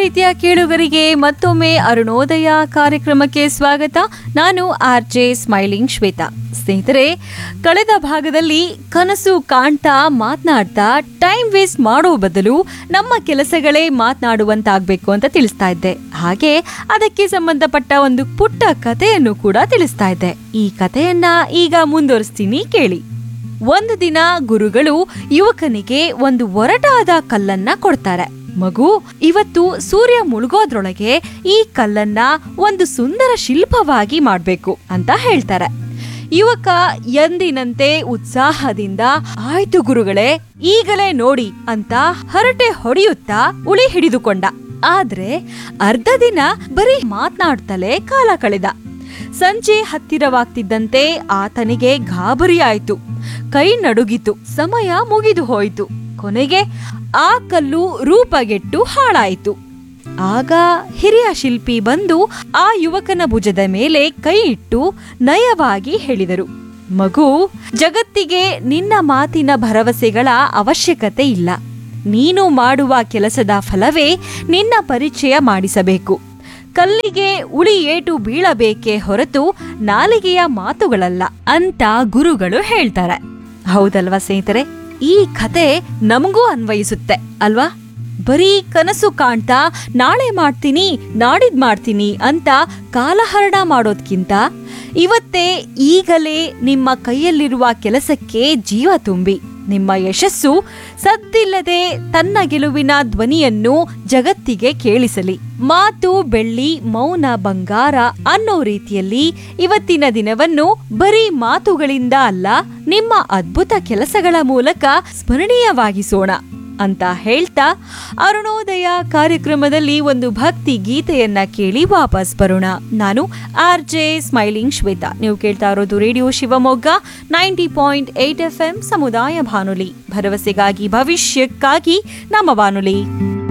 ಪ್ರೀತಿಯ ಕೇಳುಗರಿಗೆ ಮತ್ತೊಮ್ಮೆ ಅರುಣೋದಯ ಕಾರ್ಯಕ್ರಮಕ್ಕೆ ಸ್ವಾಗತ ನಾನು ಆರ್ ಜೆ ಸ್ಮೈಲಿಂಗ್ ಶ್ವೇತಾ ಸ್ನೇಹಿತರೆ ಕಳೆದ ಭಾಗದಲ್ಲಿ ಕನಸು ಕಾಣ್ತಾ ಮಾತನಾಡ್ತಾ ಟೈಮ್ ವೇಸ್ಟ್ ಮಾಡೋ ಬದಲು ನಮ್ಮ ಕೆಲಸಗಳೇ ಮಾತನಾಡುವಂತಾಗಬೇಕು ಅಂತ ತಿಳಿಸ್ತಾ ಇದ್ದೆ ಹಾಗೆ ಅದಕ್ಕೆ ಸಂಬಂಧಪಟ್ಟ ಒಂದು ಪುಟ್ಟ ಕಥೆಯನ್ನು ಕೂಡ ತಿಳಿಸ್ತಾ ಇದ್ದೆ ಈ ಕಥೆಯನ್ನ ಈಗ ಮುಂದುವರಿಸ್ತೀನಿ ಕೇಳಿ ಒಂದು ದಿನ ಗುರುಗಳು ಯುವಕನಿಗೆ ಒಂದು ಒರಟಾದ ಕಲ್ಲನ್ನ ಕೊಡ್ತಾರೆ ಮಗು ಇವತ್ತು ಸೂರ್ಯ ಮುಳುಗೋದ್ರೊಳಗೆ ಈ ಕಲ್ಲನ್ನ ಒಂದು ಸುಂದರ ಶಿಲ್ಪವಾಗಿ ಮಾಡ್ಬೇಕು ಅಂತ ಹೇಳ್ತಾರೆ ಯುವಕ ಎಂದಿನಂತೆ ಉತ್ಸಾಹದಿಂದ ಆಯ್ತು ಗುರುಗಳೇ ಈಗಲೇ ನೋಡಿ ಅಂತ ಹರಟೆ ಹೊಡೆಯುತ್ತಾ ಉಳಿ ಹಿಡಿದುಕೊಂಡ ಆದ್ರೆ ಅರ್ಧ ದಿನ ಬರೀ ಮಾತ್ನಾಡ್ತಲೇ ಕಾಲ ಕಳೆದ ಸಂಜೆ ಹತ್ತಿರವಾಗ್ತಿದ್ದಂತೆ ಆತನಿಗೆ ಗಾಬರಿ ಆಯ್ತು ಕೈ ನಡುಗಿತು ಸಮಯ ಮುಗಿದು ಹೋಯಿತು ಕೊನೆಗೆ ಆ ಕಲ್ಲು ರೂಪಗೆಟ್ಟು ಹಾಳಾಯಿತು ಆಗ ಹಿರಿಯ ಶಿಲ್ಪಿ ಬಂದು ಆ ಯುವಕನ ಭುಜದ ಮೇಲೆ ಕೈ ಇಟ್ಟು ನಯವಾಗಿ ಹೇಳಿದರು ಮಗು ಜಗತ್ತಿಗೆ ನಿನ್ನ ಮಾತಿನ ಭರವಸೆಗಳ ಅವಶ್ಯಕತೆ ಇಲ್ಲ ನೀನು ಮಾಡುವ ಕೆಲಸದ ಫಲವೇ ನಿನ್ನ ಪರಿಚಯ ಮಾಡಿಸಬೇಕು ಕಲ್ಲಿಗೆ ಉಳಿ ಏಟು ಬೀಳಬೇಕೇ ಹೊರತು ನಾಲಿಗೆಯ ಮಾತುಗಳಲ್ಲ ಅಂತ ಗುರುಗಳು ಹೇಳ್ತಾರೆ ಹೌದಲ್ವಾ ಸ್ನೇಹಿತರೆ ಈ ಕತೆ ನಮಗೂ ಅನ್ವಯಿಸುತ್ತೆ ಅಲ್ವಾ ಬರೀ ಕನಸು ಕಾಣ್ತಾ ನಾಳೆ ಮಾಡ್ತೀನಿ ನಾಡಿದ್ ಮಾಡ್ತೀನಿ ಅಂತ ಕಾಲಹರಣ ಮಾಡೋದ್ಕಿಂತ ಇವತ್ತೇ ಈಗಲೇ ನಿಮ್ಮ ಕೈಯಲ್ಲಿರುವ ಕೆಲಸಕ್ಕೆ ಜೀವ ತುಂಬಿ ನಿಮ್ಮ ಯಶಸ್ಸು ಸದ್ದಿಲ್ಲದೆ ತನ್ನ ಗೆಲುವಿನ ಧ್ವನಿಯನ್ನು ಜಗತ್ತಿಗೆ ಕೇಳಿಸಲಿ ಮಾತು ಬೆಳ್ಳಿ ಮೌನ ಬಂಗಾರ ಅನ್ನೋ ರೀತಿಯಲ್ಲಿ ಇವತ್ತಿನ ದಿನವನ್ನು ಬರೀ ಮಾತುಗಳಿಂದ ಅಲ್ಲ ನಿಮ್ಮ ಅದ್ಭುತ ಕೆಲಸಗಳ ಮೂಲಕ ಸ್ಮರಣೀಯವಾಗಿಸೋಣ ಅಂತ ಹೇಳ್ತಾ ಅರುಣೋದಯ ಕಾರ್ಯಕ್ರಮದಲ್ಲಿ ಒಂದು ಭಕ್ತಿ ಗೀತೆಯನ್ನ ಕೇಳಿ ವಾಪಸ್ ಬರೋಣ ನಾನು ಆರ್ ಜೆ ಸ್ಮೈಲಿಂಗ್ ಶ್ವೇತಾ ನೀವು ಕೇಳ್ತಾ ಇರೋದು radio Shivamogga ninety point eight F M ಸಮುದಾಯ ಬಾನುಲಿ ಭರವಸೆಗಾಗಿ ಭವಿಷ್ಯಕ್ಕಾಗಿ ನಮ್ಮ ಬಾನುಲಿ